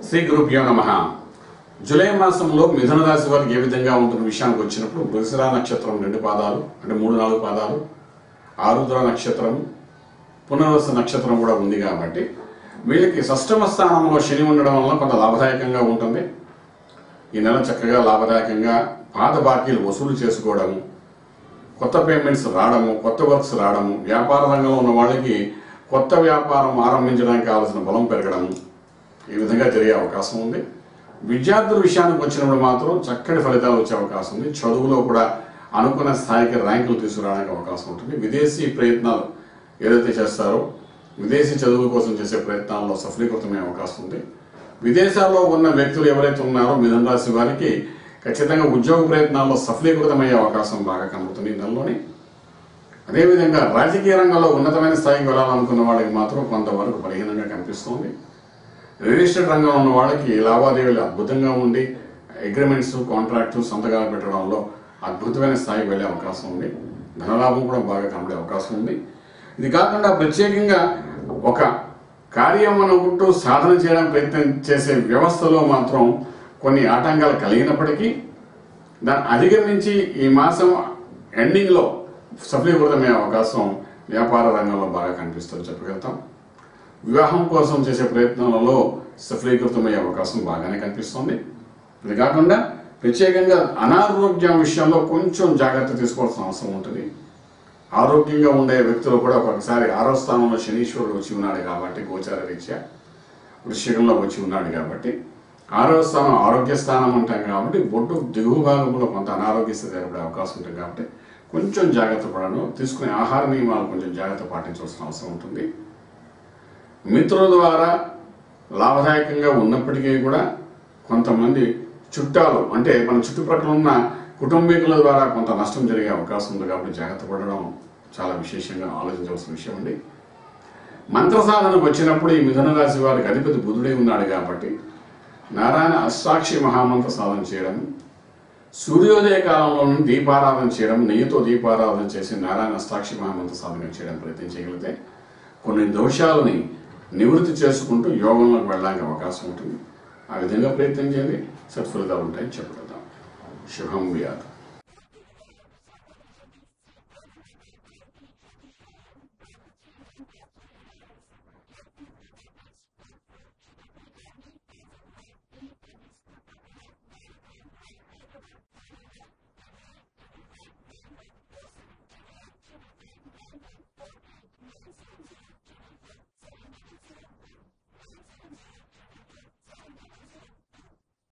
శ్రీ గురుభ్యో నమ జూలై మాసంలో మిథున రాశి వారికి ఏ విధంగా ఉంటున్న విషయానికి వచ్చినప్పుడు మృగశిర నక్షత్రం రెండు పాదాలు అంటే మూడు నాలుగు పాదాలు ఆరుద్ర నక్షత్రం పునర్వస నక్షత్రం కూడా ఉంది కాబట్టి వీళ్ళకి షష్టమ స్థానంలో శని ఉండడం వల్ల కొంత లాభదాయకంగా ఉంటుంది ఈ నెల చక్కగా లాభదాయకంగా పాత బాకీలు వసూలు చేసుకోవడము కొత్త పేమెంట్స్ రావడము కొత్త వర్క్స్ రావడము వ్యాపార రంగంలో ఉన్న వాళ్ళకి కొత్త వ్యాపారం ఆరంభించడానికి కావాల్సిన బలం పెరగడము ఈ విధంగా జరిగే అవకాశం ఉంది విద్యార్థుల విషయానికి వచ్చినప్పుడు మాత్రం చక్కటి ఫలితాలు వచ్చే అవకాశం ఉంది చదువులో కూడా అనుకున్న స్థాయికి ర్యాంకులు తీసుకురావడానికి అవకాశం ఉంటుంది విదేశీ ప్రయత్నాలు ఏదైతే చేస్తారో విదేశీ చదువుల కోసం చేసే ప్రయత్నాల్లో సఫలీకృతమయ్యే అవకాశం ఉంది విదేశాల్లో ఉన్న వ్యక్తులు ఎవరైతే ఉన్నారో మిథున రాశి వారికి ఖచ్చితంగా ఉద్యోగ ప్రయత్నాల్లో సఫలీకృతమయ్యే అవకాశం బాగా కనబడుతుంది ఈ నెలలోని అదేవిధంగా రాజకీయ రంగంలో ఉన్నతమైన స్థాయికి వెళ్ళాలనుకున్న వాళ్ళకి మాత్రం కొంతవరకు బలహీనంగా కనిపిస్తుంది రియల్ ఎస్టేట్ రంగంలో ఉన్న వాళ్ళకి లావాదేవీలు అద్భుతంగా ఉండి అగ్రిమెంట్స్ కాంట్రాక్టు సంతకాలు పెట్టడంలో అద్భుతమైన స్థాయికి వెళ్ళే అవకాశం ఉంది ధనలాభం కూడా బాగా కనబడే అవకాశం ఉంది ఇది కాకుండా ప్రత్యేకంగా ఒక కార్యం అనుకుంటూ సాధన చేయడం ప్రయత్నం చేసే వ్యవస్థలో మాత్రం కొన్ని ఆటంకాలు కలిగినప్పటికీ దాన్ని అధిగమించి ఈ మాసం ఎండింగ్లో సఫలీకృతమయ్యే అవకాశం వ్యాపార రంగంలో బాగా కనిపిస్తుంది చెప్పగలుగుతాం వివాహం కోసం చేసే ప్రయత్నాలలో సఫలీకృతమయ్యే అవకాశం బాగానే కనిపిస్తుంది ఇది కాకుండా ప్రత్యేకంగా అనారోగ్యం విషయంలో కొంచెం జాగ్రత్త తీసుకోవాల్సిన అవసరం ఉంటుంది ఆరోగ్యంగా ఉండే వ్యక్తులు కూడా ఒక్కొక్కసారి ఆరో స్థానంలో శనీశ్వరుడు వచ్చి ఉన్నాడు కాబట్టి గోచార రీత్యా వృశ్చికంలో వచ్చి ఉన్నాడు కాబట్టి ఆరో స్థానం ఆరోగ్య స్థానం అంటాం కాబట్టి బొడ్డు దిగువ భాగంలో కొంత అనారోగ్య స్థితి ఏర్పడే అవకాశం ఉంటుంది కాబట్టి కొంచెం జాగ్రత్త పడను తీసుకునే ఆహార నియమాలు కొంచెం జాగ్రత్త పాటించవలసిన అవసరం ఉంటుంది మిత్రుల ద్వారా లాభదాయకంగా ఉన్నప్పటికీ కూడా కొంతమంది చుట్టాలు అంటే మన చుట్టుపక్కల ఉన్న కుటుంబీకుల ద్వారా కొంత నష్టం జరిగే అవకాశం ఉంది కాబట్టి జాగ్రత్త పడడం చాలా విశేషంగా ఆలోచించవలసిన విషయం అండి మంత్ర సాధనకు వచ్చినప్పుడు ఈ మిథున రాశి వారికి అధిపతి బుధుడే ఉన్నాడు కాబట్టి నారాయణ అష్టాక్షి మహామంత్ర సాధన చేయడం సూర్యోదయ కాలంలో దీపారాధన చేయడం నెయ్యితో దీపారాధన చేసి నారాయణ అష్టాక్షి మహామంత్ర సాధన చేయడం ప్రయత్నం చేయగలిగితే కొన్ని దోషాలని నివృత్తి చేసుకుంటూ యోగంలోకి వెళ్ళడానికి అవకాశం ఉంటుంది ఆ విధంగా ప్రయత్నం చేయండి సత్ఫలితాలు ఉంటాయని చెప్పగలుగుతాం శుభం వ్యాధి